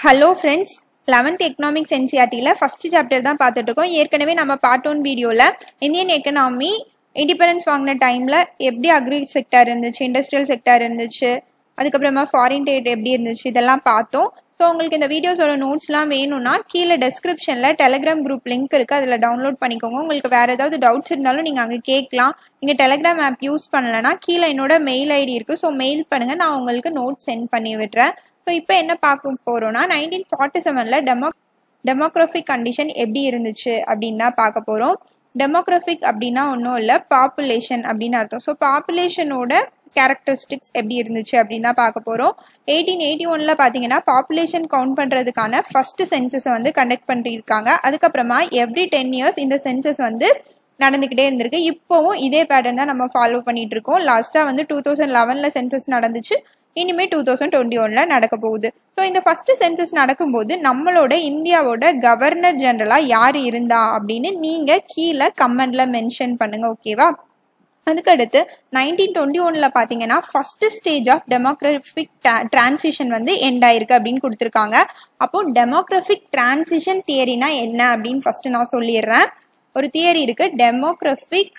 hello friends eleventh economics என்சிஆர்டியில் first chapter தான் பார்த்துட்டு இருக்கோம் ஏற்கனவே நம்ம பார்ட் ஒன் வீடியோவில் இந்தியன் எக்கனாமி இண்டிபெண்டன்ஸ் வாங்கின டைமில் எப்படி அக்ரி செக்டார் இருந்துச்சு இண்டஸ்ட்ரியல் செக்டார் இருந்துச்சு அதுக்கப்புறமா ஃபாரின் ட்ரேட் எப்படி இருந்துச்சு இதெல்லாம் பார்த்தோம் ஸோ உங்களுக்கு இந்த வீடியோஸோட நோட்ஸ்லாம் வேணும்னா கீழே டெஸ்கிரிப்ஷனில் டெலிகிராம் குரூப் லிங்க் இருக்குது அதில் டவுன்லோட் பண்ணிக்கோங்க உங்களுக்கு வேறு ஏதாவது டவுட்ஸ் இருந்தாலும் நீங்கள் அங்கே கேட்கலாம் நீங்கள் டெலிகிராம் ஆப் யூஸ் பண்ணலைன்னா கீழே என்னோட மெயில் ஐடி இருக்குது ஸோ மெயில் பண்ணுங்கள் நான் உங்களுக்கு நோட்ஸ் சென்ட் பண்ணி விடுறேன் ஸோ இப்போ என்ன பார்க்க போகிறோம்னா நைன்டீன் ஃபார்ட்டி செவனில் டெமோ டெமோக்ராஃபிக் கண்டிஷன் எப்படி இருந்துச்சு அப்படின்னு தான் பார்க்க போகிறோம் டெமோக்ராஃபிக் அப்படின்னா ஒன்றும் இல்லை பாப்புலேஷன் அப்படின்னு அர்த்தம் ஸோ பாப்புலேஷனோட கேரக்டரிஸ்டிக்ஸ் எப்படி இருந்துச்சு அப்படின்னு தான் பார்க்க போகிறோம் எயிட்டீன் எயிட்டி ஒனில் பார்த்தீங்கன்னா பாப்புலேஷன் கவுண்ட் பண்ணுறதுக்கான ஃபஸ்ட்டு சென்சஸை வந்து கண்டக்ட் பண்ணியிருக்காங்க அதுக்கப்புறமா எவ்ரி டென் இயர்ஸ் இந்த சென்சஸ் வந்து நடந்துக்கிட்டே இருந்திருக்கு இப்போவும் இதே பேட்டர்ன் தான் நம்ம ஃபாலோ பண்ணிட்டு இருக்கோம் லாஸ்ட்டாக வந்து டூ தௌசண்ட் லெவனில் சென்சஸ் நடந்துச்சு இனிமேல் டூ தௌசண்ட் டுவெண்ட்டி ஒனில் நடக்க போகுது ஸோ இந்த ஃபஸ்ட்டு சென்சஸ் நடக்கும்போது நம்மளோட இந்தியாவோட கவர்னர் ஜெனரலாக யார் இருந்தா அப்படின்னு நீங்கள் கீழே கமெண்டில் மென்ஷன் பண்ணுங்கள் ஓகேவா அதுக்கடுத்து நைன்டீன் டுவெண்ட்டி ஒனில் பார்த்தீங்கன்னா first stage of demographic transition வந்து எண்ட் ஆயிருக்கு அப்படின்னு கொடுத்துருக்காங்க அப்போ டெமோக்ராஃபிக் டிரான்சிஷன் தியரினா என்ன அப்படின்னு ஃபஸ்ட்டு நான் சொல்லிடுறேன் ஒரு தியரி இருக்கு டெமோக்ராஃபிக்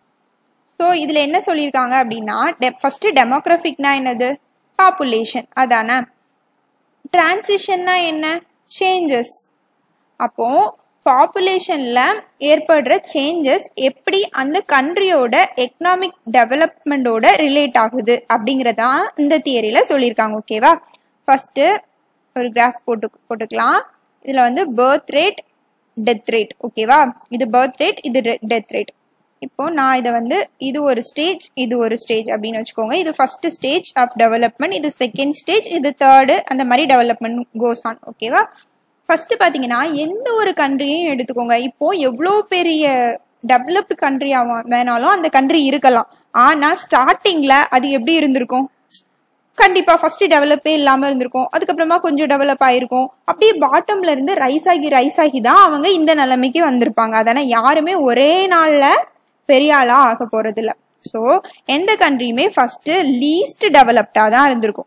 ஸோ இதில் என்ன சொல்லியிருக்காங்க அப்படின்னா டெ ஃபஸ்ட்டு டெமோக்ராஃபிக்னா என்னது பாப்புலேஷன் அதானே டிரான்சிஷன்னா என்ன சேஞ்சஸ் அப்போ பாப்புலேஷனில் ஏற்படுற சேஞ்சஸ் எப்படி அந்த கண்ட்ரியோட எக்கனாமிக் டெவலப்மெண்ட்டோட ரிலேட் ஆகுது அப்படிங்கிறதான் இந்த தியரியில் சொல்லியிருக்காங்க ஓகேவா ஃபஸ்ட்டு ஒரு கிராஃப் போட்டு போட்டுக்கலாம் இதில் வந்து பர்த் ரேட் டெத் ரேட் ஓகேவா இது பர்த் ரேட் இது டெத் ரேட் இப்போ நான் இதை வந்து இது ஒரு ஸ்டேஜ் இது ஒரு ஸ்டேஜ் அப்படின்னு வச்சுக்கோங்க இது ஃபர்ஸ்ட் ஸ்டேஜ் ஆஃப் டெவலப்மெண்ட் இது செகண்ட் ஸ்டேஜ் இது தேர்டு அந்த மாதிரி டெவலப்மெண்ட் கோஸ் ஆன் ஓகேவா ஃபர்ஸ்ட் பார்த்தீங்கன்னா எந்த ஒரு கண்ட்ரியையும் எடுத்துக்கோங்க இப்போ எவ்வளோ பெரிய டெவலப்டு கண்ட்ரி வேணாலும் அந்த கண்ட்ரி இருக்கலாம் ஆனால் ஸ்டார்டிங்கில் அது எப்படி இருந்திருக்கும் கண்டிப்பாக ஃபர்ஸ்ட் டெவலப்பே இல்லாமல் இருந்திருக்கும் அதுக்கப்புறமா கொஞ்சம் டெவலப் ஆயிருக்கும் அப்படியே பாட்டம்ல இருந்து ரைஸ் ஆகி ரைஸ் ஆகி தான் அவங்க இந்த நிலைமைக்கு வந்திருப்பாங்க அதானே யாருமே ஒரே நாளில் பெரிய ஆளாக ஆக போகிறதில்ல ஸோ எந்த கண்ட்ரியுமே ஃபஸ்ட்டு லீஸ்ட் டெவலப்டாக தான் இருந்திருக்கும்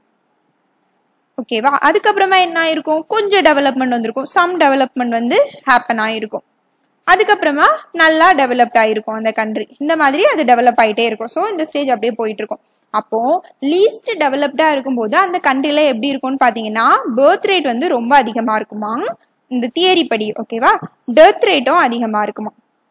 ஓகேவா அதுக்கப்புறமா என்ன ஆயிருக்கும் கொஞ்சம் டெவலப்மெண்ட் வந்திருக்கும் சம் டெவலப்மெண்ட் வந்து ஹேப்பன் ஆயிருக்கும் அதுக்கப்புறமா நல்லா டெவலப்ட் ஆயிருக்கும் அந்த கண்ட்ரி இந்த மாதிரி அது டெவலப் ஆகிட்டே இருக்கும் ஸோ இந்த ஸ்டேஜ் அப்படியே போயிட்டு இருக்கும் அப்போ லீஸ்ட் டெவலப்டா இருக்கும்போது அந்த கண்ட்ரில எப்படி இருக்கும்னு பார்த்தீங்கன்னா பேர்த் ரேட் வந்து ரொம்ப அதிகமாக இருக்குமா இந்த தியரி படி ஓகேவா டெர்த் ரேட்டும் அதிகமாக இருக்குமா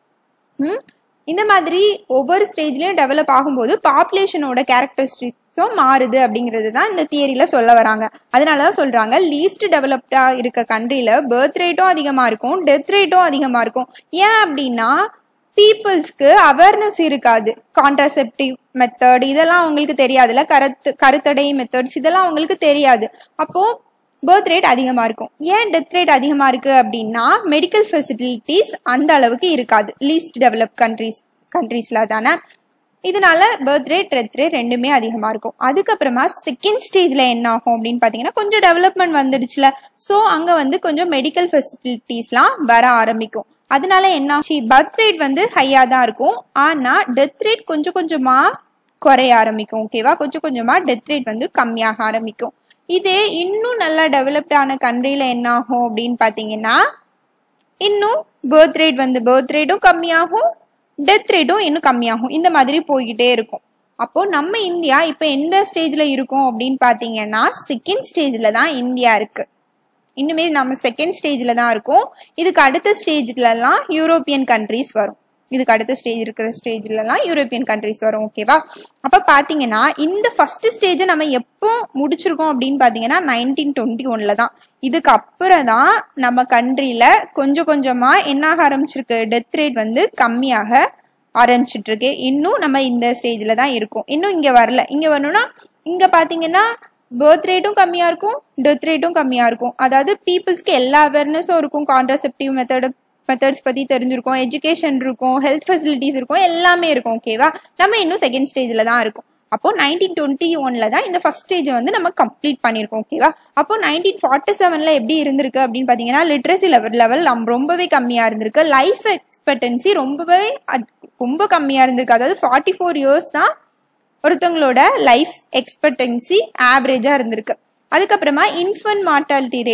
ம் இந்த மாதிரி ஒவ்வொரு ஸ்டேஜ்லயும் டெவலப் ஆகும்போது பாப்புலேஷனோட கேரக்டரிஸ்டிக்ஸும் மாறுது அப்படிங்கிறது தான் இந்த தியரியில் சொல்ல வராங்க அதனால தான் சொல்கிறாங்க லீஸ்ட் டெவலப்டாக இருக்க கண்ட்ரியில் பர்த் ரேட்டும் அதிகமாக இருக்கும் டெத் ரேட்டும் அதிகமாக இருக்கும் ஏன் அப்படின்னா பீப்புள்ஸ்க்கு அவேர்னஸ் இருக்காது கான்ட்ராசெப்டிவ் மெத்தட் இதெல்லாம் அவங்களுக்கு தெரியாதுல்ல கருத்து கருத்தடை மெத்தட்ஸ் இதெல்லாம் அவங்களுக்கு தெரியாது அப்போது பர்த் ரேட் அதிகமாக இருக்கும் ஏன் டெத் ரேட் அதிகமாக இருக்குது அப்படின்னா மெடிக்கல் ஃபெசிலிட்டிஸ் அந்த அளவுக்கு இருக்காது லீஸ்ட் டெவலப் கண்ட்ரிஸ் கண்ட்ரீஸில் தானே இதனால பர்த் ரேட் டெத் ரேட் ரெண்டுமே அதிகமாக இருக்கும் அதுக்கப்புறமா செகண்ட் ஸ்டேஜில் என்ன ஆகும் அப்படின்னு பார்த்தீங்கன்னா கொஞ்சம் டெவலப்மெண்ட் வந்துடுச்சுல ஸோ அங்கே வந்து கொஞ்சம் மெடிக்கல் ஃபெசிலிட்டிஸ்லாம் வர ஆரம்பிக்கும் அதனால என்ன ஆச்சு பர்த் ரேட் வந்து ஹையாக தான் இருக்கும் ஆனால் டெத் ரேட் கொஞ்சம் கொஞ்சமாக குறைய ஆரம்பிக்கும் ஓகேவா கொஞ்சம் கொஞ்சமாக டெத் ரேட் வந்து கம்மியாக ஆரம்பிக்கும் இதே இன்னும் நல்லா டெவலப்டான கண்ட்ரியில் என்ன ஆகும் அப்படின்னு பார்த்தீங்கன்னா இன்னும் பேர்த் ரேட் வந்து பேர்த் ரேட்டும் கம்மியாகும் டெத் ரேட்டும் இன்னும் கம்மியாகும் இந்த மாதிரி போய்கிட்டே இருக்கும் அப்போ நம்ம இந்தியா இப்போ எந்த ஸ்டேஜில் இருக்கோம் அப்படின்னு பார்த்தீங்கன்னா செகண்ட் ஸ்டேஜில் தான் இந்தியா இருக்கு இன்னுமே நம்ம செகண்ட் ஸ்டேஜில் தான் இருக்கோம் இதுக்கு அடுத்த ஸ்டேஜ்லலாம் யூரோப்பியன் கண்ட்ரிஸ் வரும் இதுக்கு அடுத்த ஸ்டேஜ் இருக்கிற ஸ்டேஜ்லலாம் யூரோப்பியன் கண்ட்ரிஸ் வரும் ஓகேவா அப்போ பார்த்தீங்கன்னா இந்த ஃபர்ஸ்ட் ஸ்டேஜை நம்ம எப்போ முடிச்சிருக்கோம் அப்படின்னு பார்த்தீங்கன்னா நைன்டீன் டுவெண்ட்டி ஒனில் தான் இதுக்கு அப்புறம் தான் நம்ம கண்ட்ரியில் கொஞ்சம் கொஞ்சமாக என்னாக ஆரம்பிச்சிருக்கு டெத் ரேட் வந்து கம்மியாக ஆரம்பிச்சிட்டு இருக்கு இன்னும் நம்ம இந்த ஸ்டேஜில் தான் இருக்கோம் இன்னும் இங்கே வரல இங்கே வரணும்னா இங்கே பார்த்தீங்கன்னா பேர்த் ரேட்டும் கம்மியாக இருக்கும் டெத் ரேட்டும் கம்மியாக இருக்கும் அதாவது பீப்புள்ஸ்க்கு எல்லா அவேர்னஸும் இருக்கும் கான்ட்ராசெப்டிவ் மெத்தடு மெத்தட்ஸ் பற்றி தெரிஞ்சிருக்கும் எஜுகேஷன் இருக்கும் ஹெல்த் ஃபெசிலிட்டிஸ் இருக்கும் எல்லாமே இருக்கும் ஓகேவா நம்ம இன்னும் செகண்ட் ஸ்டேஜில் தான் இருக்கும் அப்போ நைன்டீன் டுவெண்ட்டி ஒனில் தான் இந்த ஃபர்ஸ்ட் ஸ்டேஜை வந்து நம்ம கம்ப்ளீட் பண்ணியிருக்கோம் ஓகேவா அப்போ நைன்டீன் ஃபார்ட்டி செவனில் எப்படி இருந்திருக்கு அப்படின்னு பார்த்தீங்கன்னா லிட்ரஸி லெவல் லெவல் ரொம்பவே கம்மியாக இருந்திருக்கு லைஃப் எக்ஸ்பெக்டன்சி ரொம்பவே ரொம்ப கம்மியாக இருந்திருக்கு அதாவது ஃபார்ட்டி ஃபோர் இயர்ஸ் தான் ஒருத்தவங்களோட லைஃப் எக்ஸ்பெக்டன்சி ஆவரேஜாக இருந்திருக்கு அதுக்கப்புறமா இன்ஃபன்ட் மார்டாலிட்டி ரேட்டும்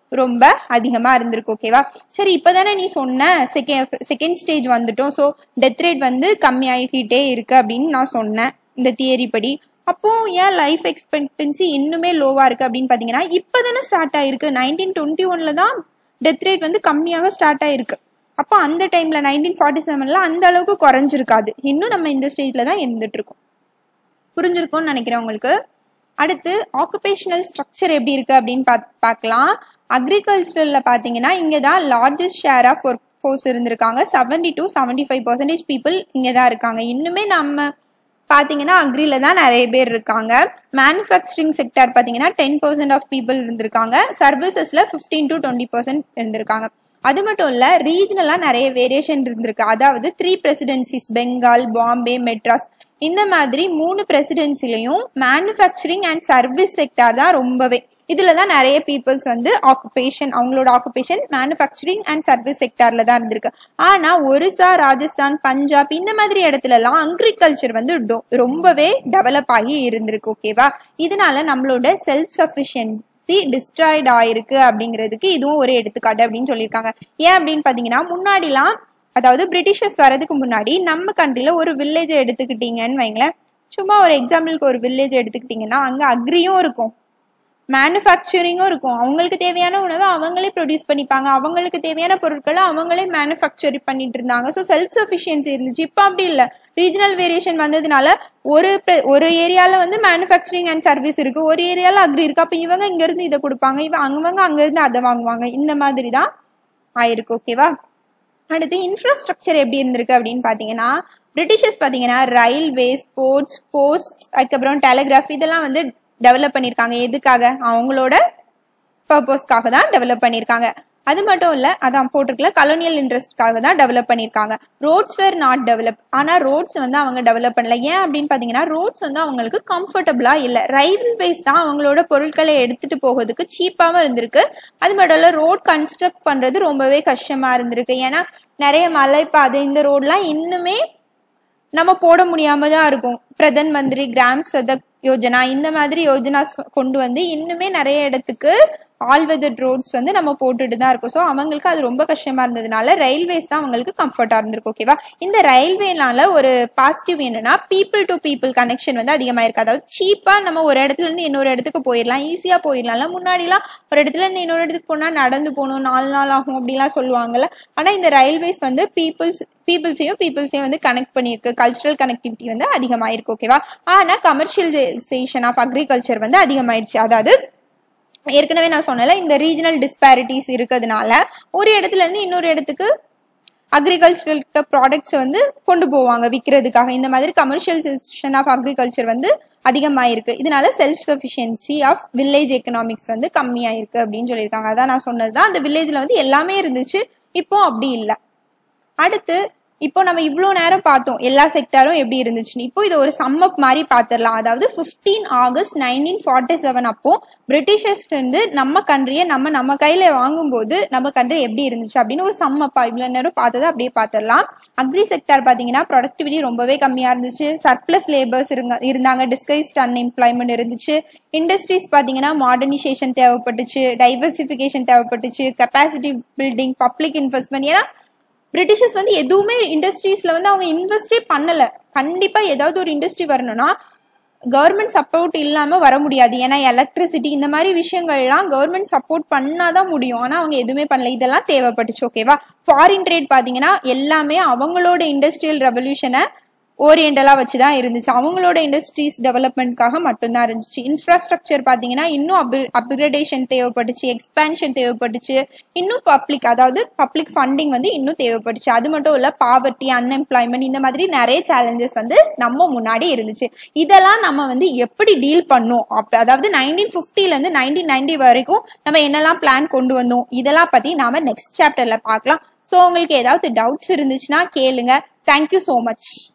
ரொம்ப அதிகமா இருந்திருக்கு ஓகேவா சரி இப்பதானே நீ சொன்ன செகண்ட் செகண்ட் ஸ்டேஜ் வந்துட்டோம் ஸோ டெத் ரேட் வந்து கம்மியாகிக்கிட்டே இருக்கு அப்படின்னு நான் சொன்னேன் இந்த தியரி படி அப்போ ஏன் லைஃப் எக்ஸ்பெக்டன்சி இன்னுமே லோவா இருக்கு அப்படின்னு பாத்தீங்கன்னா இப்பதானே ஸ்டார்ட் ஆயிருக்கு நைன்டீன் டுவெண்ட்டி ஒன்ல தான் டெத் ரேட் வந்து கம்மியாக ஸ்டார்ட் ஆயிருக்கு அப்போ அந்த டைம்ல நைன்டீன் ஃபார்ட்டி செவன்ல அந்த அளவுக்கு குறைஞ்சிருக்காது இன்னும் நம்ம இந்த ஸ்டேஜ்ல தான் இருந்துட்டு இருக்கோம் புரிஞ்சிருக்கும்னு நினைக்கிறேன் உங்களுக்கு அடுத்து ஆக்குபேஷனல் ஸ்ட்ரக்சர் எப்படி இருக்கு அப்படின்னு பா பார்க்கலாம் அக்ரிகல்ச்சரல்ல பாத்தீங்கன்னா இங்க தான் largest share of work force இருந்திருக்காங்க seventy to seventy five percentage people இங்க தான் இருக்காங்க இன்னுமே நம்ம பாத்தீங்கன்னா அக்ரில தான் நிறைய பேர் இருக்காங்க மேனுஃபேக்சரிங் செக்டர் பாத்தீங்கன்னா டென் பர்சன்ட் ஆஃப் பீப்புள் இருந்திருக்காங்க சர்வீசஸ்ல ஃபிஃப்டீன் டு டுவெண்ட்டி பர்சன்ட் இருந்திருக்காங்க அது மட்டும் இல்ல ரீஜனலா நிறைய வேரியேஷன் இருந்திருக்கு அதாவது த்ரீ பிரசிடென்சிஸ் பெங்கால் பாம்பே மெட்ராஸ் இந்த மாதிரி மூணு பிரசிடென்சிலையும் மேனுஃபேக்சரிங் அண்ட் சர்வீஸ் செக்டார் தான் ரொம்பவே இதுல தான் நிறைய பீப்புள்ஸ் வந்து ஆக்குபேஷன் அவங்களோட ஆக்குபேஷன் மேனுஃபேக்சரிங் அண்ட் சர்வீஸ் செக்டார்ல தான் இருந்திருக்கு ஆனா ஒரிசா ராஜஸ்தான் பஞ்சாப் இந்த மாதிரி இடத்துல எல்லாம் அக்ரிகல்ச்சர் வந்து ரொம்பவே டெவலப் ஆகி இருந்திருக்கு ஓகேவா இதனால நம்மளோட செல்ஃப் சஃபிஷியன்சி டிஸ்ட்ராய்ட் ஆயிருக்கு அப்படிங்கிறதுக்கு இதுவும் ஒரு எடுத்துக்காட்டு அப்படின்னு சொல்லியிருக்காங்க ஏன் அப்படின்னு பாத்தீங்கன்னா முன்னாடிலாம் அதாவது பிரிட்டிஷர்ஸ் வரதுக்கு முன்னாடி நம்ம கண்ட்ரில ஒரு வில்லேஜை எடுத்துக்கிட்டீங்கன்னு வைங்களேன் சும்மா ஒரு எக்ஸாம்பிளுக்கு ஒரு வில்லேஜ் எடுத்துக்கிட்டிங்கன்னா அங்க அக்ரியும் இருக்கும் மேனுஃபேக்சரிங்கும் இருக்கும் அவங்களுக்கு தேவையான உணவை அவங்களே ப்ரொடியூஸ் பண்ணிப்பாங்க அவங்களுக்கு தேவையான பொருட்களை அவங்களே மேனுஃபேக்சர் பண்ணிட்டு இருந்தாங்க ஸோ செல்ஃப் சஃபிஷியன்சி இருந்துச்சு இப்போ அப்படி இல்லை ரீஜனல் வேரியேஷன் வந்ததுனால ஒரு ஒரு ஏரியால வந்து மேனுஃபேக்சரிங் அண்ட் சர்வீஸ் இருக்கு ஒரு ஏரியால அக்ரி இருக்கு அப்போ இவங்க இங்க இருந்து இதை கொடுப்பாங்க இவங்க அங்கவங்க அங்க இருந்து அதை வாங்குவாங்க இந்த மாதிரி தான் ஆயிருக்கு ஓகேவா அடுத்து இன்ஃப்ராஸ்ட்ரக்சர் எப்படி இருந்திருக்கு அப்படின்னு பார்த்தீங்கன்னா பிரிட்டிஷர்ஸ் பார்த்தீங்கன்னா ரயில்வே ஸ்போர்ட்ஸ் போஸ்ட் அதுக்கப்புறம் டெலிகிராஃப் இதெல்லாம் வந்து டெவலப் பண்ணியிருக்காங்க எதுக்காக அவங்களோட பர்பஸ்க்காக தான் டெவலப் பண்ணியிருக்காங்க அது மட்டும் இல்ல அதான் போட்டிருக்கல கலோனியல் இன்ட்ரெஸ்ட்காக தான் டெவலப் பண்ணியிருக்காங்க ரோட்ஸ் வேர் நாட் டெவலப் ஆனா ரோட்ஸ் வந்து அவங்க டெவலப் பண்ணல ஏன் அப்படின்னு பாத்தீங்கன்னா ரோட்ஸ் வந்து அவங்களுக்கு கம்ஃபர்டபுளா இல்ல ரயில்வேஸ் தான் அவங்களோட பொருட்களை எடுத்துட்டு போகிறதுக்கு சீப்பாவும் இருந்திருக்கு அது மட்டும் இல்ல ரோட் கன்ஸ்ட்ரக்ட் பண்றது ரொம்பவே கஷ்டமா இருந்திருக்கு ஏன்னா நிறைய மலைப்பாதை இந்த ரோட்லாம் இன்னுமே நம்ம போட முடியாம தான் இருக்கும் பிரதன் மந்திரி கிராம் சதக் யோஜனா இந்த மாதிரி யோஜனா கொண்டு வந்து இன்னுமே நிறைய இடத்துக்கு ஆல் வெதர் ரோட்ஸ் வந்து நம்ம போட்டுட்டு தான் இருக்கோம் ஸோ அவங்களுக்கு அது ரொம்ப கஷ்டமா இருந்ததுனால ரயில்வேஸ் தான் அவங்களுக்கு கம்ஃபர்டா இருந்திருக்கு ஓகேவா இந்த ரயில்வேனால ஒரு பாசிட்டிவ் என்னன்னா பீப்புள் டு பீப்புள் கனெக்ஷன் வந்து அதிகமாக இருக்கு அதாவது சீப்பா நம்ம ஒரு இடத்துல இருந்து இன்னொரு இடத்துக்கு போயிடலாம் ஈஸியா போயிடலாம்ல முன்னாடிலாம் ஒரு இடத்துல இருந்து இன்னொரு இடத்துக்கு போனா நடந்து போகணும் நாலு நாள் ஆகும் அப்படிலாம் சொல்லுவாங்கல்ல ஆனா இந்த ரயில்வேஸ் வந்து பீப்புள்ஸ் பீப்புள்ஸையும் பீப்புள்ஸையும் வந்து கனெக்ட் பண்ணியிருக்கு கல்ச்சுரல் கனெக்டிவிட்டி வந்து அதிகமாயிருக்கு ஓகேவா ஆனா கமர்ஷியலைசேஷன் ஆஃப் அக்ரிகல்ச்சர் வந்து அதிகமாயிருச்சு அதாவது ஏற்கனவே நான் சொன்னல இந்த ரீஜனல் டிஸ்பாரிட்டிஸ் இருக்கிறதுனால ஒரு இடத்துல இருந்து இன்னொரு இடத்துக்கு அக்ரிகல்ச்சரல் ப்ராடக்ட்ஸ் வந்து கொண்டு போவாங்க விற்கிறதுக்காக இந்த மாதிரி கமர்ஷியலைசேஷன் ஆஃப் அக்ரிகல்ச்சர் வந்து அதிகமாயிருக்கு இதனால self sufficiency of village economics வந்து கம்மியாயிருக்கு அப்படின்னு சொல்லியிருக்காங்க அதான் நான் சொன்னதுதான் அந்த வில்லேஜ்ல வந்து எல்லாமே இருந்துச்சு இப்போ அப்படி இல்லை அடுத்து இப்போ நம்ம இவ்வளோ நேரம் பார்த்தோம் எல்லா செக்டாரும் எப்படி இருந்துச்சுன்னு இப்போ இது ஒரு சம்மப் மாதிரி பார்த்துடலாம் அதாவது fifteen August nineteen forty seven அப்போ பிரிட்டிஷர்ஸ் இருந்து நம்ம கண்ட்ரியை நம்ம நம்ம கையில வாங்கும்போது நம்ம கண்ட்ரி எப்படி இருந்துச்சு அப்படின்னு ஒரு சம்மப்பா இவ்வளோ நேரம் பார்த்ததை அப்படியே பார்த்துடலாம் அக்ரி செக்டார் பார்த்தீங்கன்னா ப்ரொடக்டிவிட்டி ரொம்பவே கம்மியாக இருந்துச்சு சர்ப்ளஸ் லேபர்ஸ் இருங்க இருந்தாங்க டிஸ்கைஸ்ட் அன்எம்ப்ளாய்மெண்ட் இருந்துச்சு இண்டஸ்ட்ரீஸ் பார்த்தீங்கன்னா மாடர்னைசேஷன் தேவைப்பட்டுச்சு டைவர்சிஃபிகேஷன் தேவைப்பட்டுச்சு கெப்பாசிட்டி பில்டிங் பப்ளிக் இன்வெஸ்ட்மெண்ட் ஏன்னா பிரிட்டிஷர்ஸ் வந்து எதுவுமே இண்டஸ்ட்ரீஸ்ல வந்து அவங்க இன்வெஸ்டே பண்ணல கண்டிப்பா ஏதாவது ஒரு இண்டஸ்ட்ரி வரணும்னா கவர்மெண்ட் சப்போர்ட் இல்லாம வர முடியாது ஏன்னா எலக்ட்ரிசிட்டி இந்த மாதிரி விஷயங்கள்லாம் கவர்மெண்ட் சப்போர்ட் பண்ணாதான் முடியும் ஆனா அவங்க எதுவுமே பண்ணல இதெல்லாம் தேவைப்பட்டுச்சு ஓகேவா ஃபாரின் ட்ரேட் பாத்தீங்கன்னா எல்லாமே அவங்களோட இண்டஸ்ட்ரியல் ரெவல்யூஷனை ஓரியண்டலா வச்சு தான் இருந்துச்சு அவங்களோட இண்டஸ்ட்ரீஸ் டெவலப்மெண்ட்காக மட்டும்தான் இருந்துச்சு இன்ஃப்ராஸ்ட்ரக்சர் பார்த்தீங்கன்னா இன்னும் அப் அப்கிரேடேஷன் தேவைப்பட்டுச்சு எக்ஸ்பேன்ஷன் தேவைப்பட்டுச்சு இன்னும் பப்ளிக் அதாவது பப்ளிக் ஃபண்டிங் வந்து இன்னும் தேவைப்பட்டுச்சு அது மட்டும் இல்ல பாவர்ட்டி அன்எம்ப்ளாய்மெண்ட் இந்த மாதிரி நிறைய சேலஞ்சஸ் வந்து நம்ம முன்னாடி இருந்துச்சு இதெல்லாம் நம்ம வந்து எப்படி டீல் பண்ணோம் அப்ப அதாவது நைன்டீன் ஃபிஃப்டிலேருந்து நைன்டீன் நைன்டி வரைக்கும் நம்ம என்னெல்லாம் பிளான் கொண்டு வந்தோம் இதெல்லாம் பத்தி நாம நெக்ஸ்ட் சாப்டர்ல பார்க்கலாம் ஸோ உங்களுக்கு ஏதாவது டவுட்ஸ் இருந்துச்சுன்னா கேளுங்க தேங்க்யூ ஸோ மச்